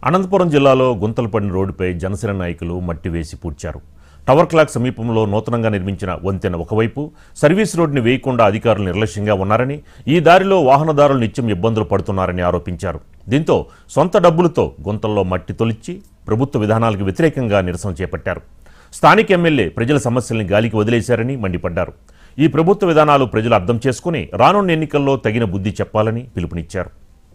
అనంతపురం జిల్లాలో గుంతలపడిన రోడ్డుపై జనసేన నాయకులు మట్టి వేసి పూడ్చారు టవర్ క్లాక్ సమీపంలో నూతనంగా నిర్మించిన వంతెన ఒకవైపు సర్వీస్ రోడ్డుని వేయకుండా అధికారులు నిర్లక్ష్యంగా ఉన్నారని ఈ దారిలో వాహనదారులు నిత్యం ఇబ్బందులు పడుతున్నారని ఆరోపించారు దీంతో సొంత డబ్బులతో గుంతల్లో మట్టి తొలిచి ప్రభుత్వ విధానాలకు వ్యతిరేకంగా నిరసన చేపట్టారు స్థానిక ఎమ్మెల్యే ప్రజల సమస్యల్ని గాలికి వదిలేశారని మండిపడ్డారు ఈ ప్రభుత్వ విధానాలు ప్రజలు అర్థం చేసుకుని రానున్న ఎన్నికల్లో తగిన బుద్ధి చెప్పాలని పిలుపునిచ్చారు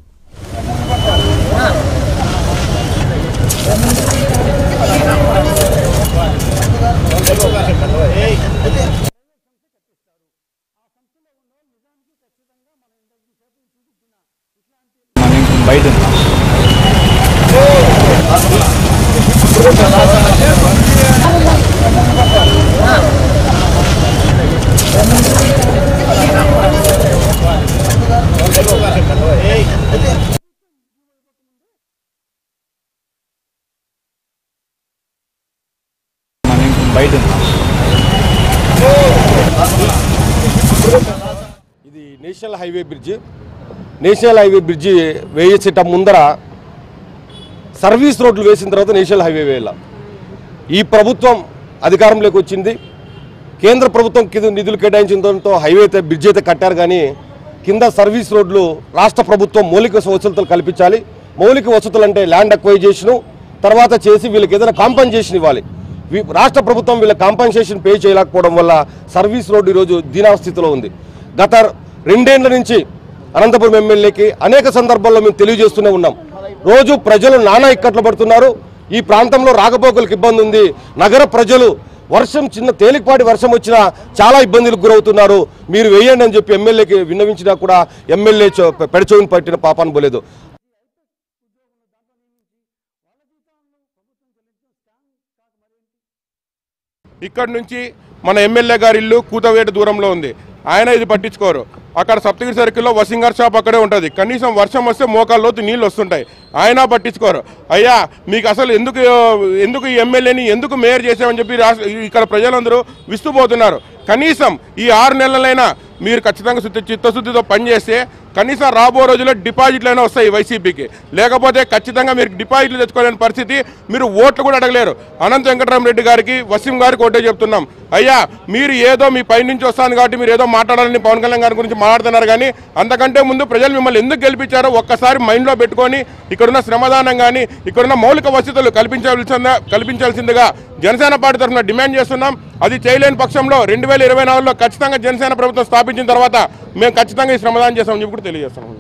మనం బయట ఉన్నాం మనం బయట ఉన్నాం ఇది national highway bridge national highway bridge వేయించటం ముందర సర్వీస్ రోడ్లు వేసిన తర్వాత నేషనల్ హైవే వేయాల ఈ ప్రభుత్వం అధికారంలోకి వచ్చింది కేంద్ర ప్రభుత్వం కింద నిధులు కేటాయించడంతో హైవే అయితే బ్రిడ్జ్ అయితే కట్టారు కానీ కింద సర్వీస్ రోడ్లు రాష్ట్ర ప్రభుత్వం మౌలిక వసతులు కల్పించాలి మౌలిక వసతులు అంటే ల్యాండ్ అక్వైజేషను తర్వాత చేసి వీళ్ళకి ఏదైనా కాంపన్సేషన్ ఇవ్వాలి వీ- రాష్ట్ర ప్రభుత్వం వీళ్ళ కాంపన్సేషన్ పే చేయలేకపోవడం వల్ల సర్వీస్ రోడ్డు ఈరోజు దీనాస్థితిలో ఉంది గత రెండేళ్ల నుంచి అనంతపురం ఎమ్మెల్యేకి అనేక సందర్భాల్లో మేము తెలియజేస్తూనే ఉన్నాం రోజు ప్రజలు నానా ఇక్కట్లు పడుతున్నారు ఈ ప్రాంతంలో రాకపోకలకు ఇబ్బంది ఉంది నగర ప్రజలు వర్షం చిన్న తేలికపాటి వర్షం వచ్చినా చాలా ఇబ్బందులకు గురవుతున్నారు మీరు వేయండి అని చెప్పి ఎమ్మెల్యేకి విన్నవించినా కూడా ఎమ్మెల్యే చో- పెడచోవిని పట్టిన పాపాను పోలేదు ఇక్కడ నుంచి మన ఎమ్మెల్యే గారి ఇల్లు కూతవేట దూరంలో ఉంది ఆయన ఇది పట్టించుకోరు అక్కడ సప్తగిరి సర్కిల్లో వసింగర్ షాప్ అక్కడే ఉంటుంది కనీసం వర్షం వస్తే మోకాల్లోతు నీళ్ళు వస్తుంటాయి ఆయన పట్టించుకోరు అయ్యా మీకు అసలు ఎందుకు ఎందుకు ఈ ఎమ్మెల్యేని ఎందుకు మేయర్ చేసామని చెప్పి రాష్ట్ర ఇక్కడ ప్రజలందరూ విస్తుపోతున్నారు కనీసం ఈ ఆరు నెలలైనా మీరు ఖచ్చితంగా శుద్ధి చిత్తశుద్ధితో పనిచేస్తే కనీసం రాబో రోజుల్లో డిపాజిట్లు అయినా వస్తాయి వైసీపీకి లేకపోతే ఖచ్చితంగా మీరు డిపాజిట్లు తెచ్చుకోలేని పరిస్థితి మీరు ఓట్లు కూడా అడగలేరు అనంత వెంకటరామరెడ్డి గారికి వసీం గారికి ఒకటే చెప్తున్నాం అయ్యా మీరు ఏదో మీ పై నుంచి వస్తాను కాబట్టి మీరు ఏదో మాట్లాడాలని పవన్ కళ్యాణ్ గారి గురించి మాట్లాడుతున్నారు కానీ అంతకంటే ముందు ప్రజలు మిమ్మల్ని ఎందుకు గెలిపించారో ఒక్కసారి మైండ్లో పెట్టుకొని ఇక్కడున్న శ్రమదానం కానీ ఇక్కడున్న మౌలిక వసతులు కల్పించాల్సిందిగా కల్పించాల్సిందిగా జనసేన పార్టీ తరఫున డిమాండ్ చేస్తున్నాం అది చేయలేని పక్షంలో రెండు వేల ఇరవై నాలుగులో ఖచ్చితంగా జనసేన ప్రభుత్వం స్థాపించిన తర్వాత మేము ఖచ్చితంగా ఈ శ్రమదానం చేస్తామని చెప్పి కూడా తెలియజేస్తున్నాం